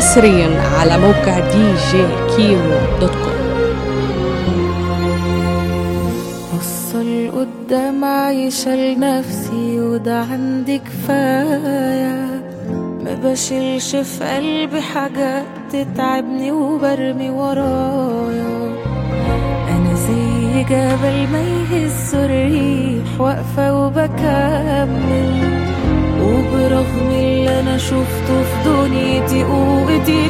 حصريا على موقع دي جي كيمو دوت كوم وصل قدام عايشة لنفسي وده عندي كفاية ما بشيلش في قلبي حاجات تتعبني وبرمي ورايا أنا زي جبل ما يهز الريح واقفة وبكمل وبرغم اللي أنا شفته في دنيتي قوتي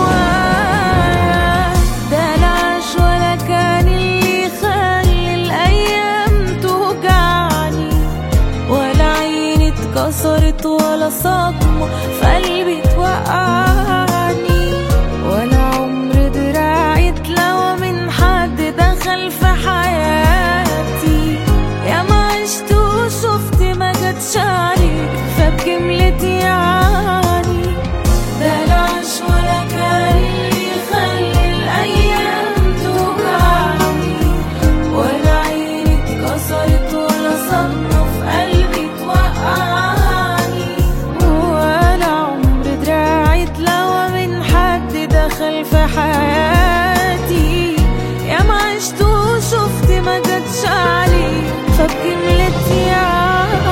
جوايا ده العيش ولا كان اللي يخلي الأيام توجعني ولا عيني اتكسرت ولا صدمة في قلبي توقعني ولا عمر دراعي اتلوى من حد دخل في حياتي يا ما عشت وشفت ما جاتش عليك فبجملتي يعني ده العيش ولا كان اللي يخلي الأيام توجعني ولا عيني اتكسرت ولا صدمة في قلبي توقعني ولا عمر دراعي اتلوى من حد دخل في حياتي يا ما عشت وشفت ما جاتش عليه فبجملتي يعني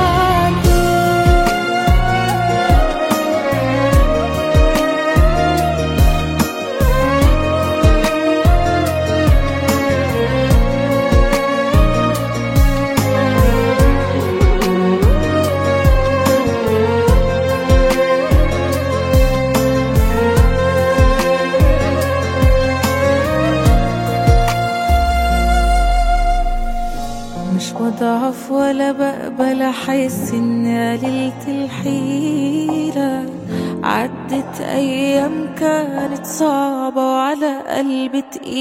مش بضعف ولا بقبل احس اني قللت الحيرة عدت ايام كانت صعبة وعلى قلبي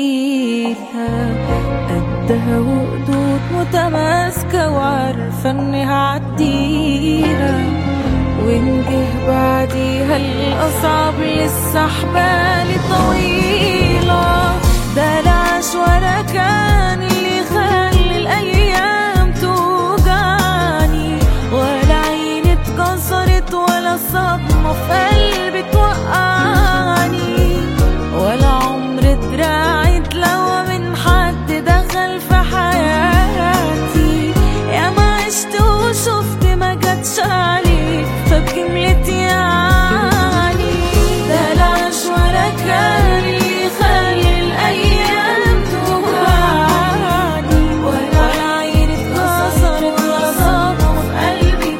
تقيلة قدها وقدود متماسكة وعارفة اني هعديها وإن جه بعديها الأصعب لسه حبالي طويلة ده العيش ولا كان اللي يخلي الأيام توجعني ولا عيني اتكسرت ولا صدمة في قلبي توقعني ولا عمر دراعي اتلوى من حد دخل في حياتي يا ما عشت وشفت ما جاتش عليك فبجملتي يعني ده العيش ولا كان اللي يخلي الأيام توجعني ولا عيني اتكسرت ولا صدمة في قلبي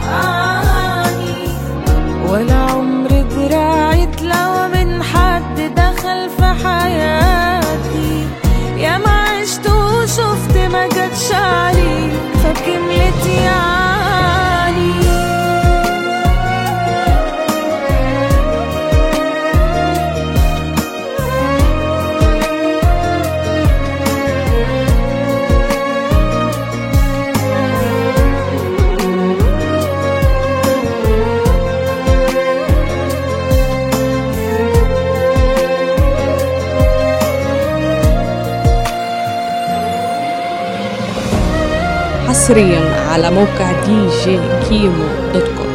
توقعني ولا عمر دراعي اتلوى من حد دخل في حياتي يا ما عشت وشفت ما جاتش عليك فبجملتي يعني حصريا على موقع دي جي كيمو دوت كوم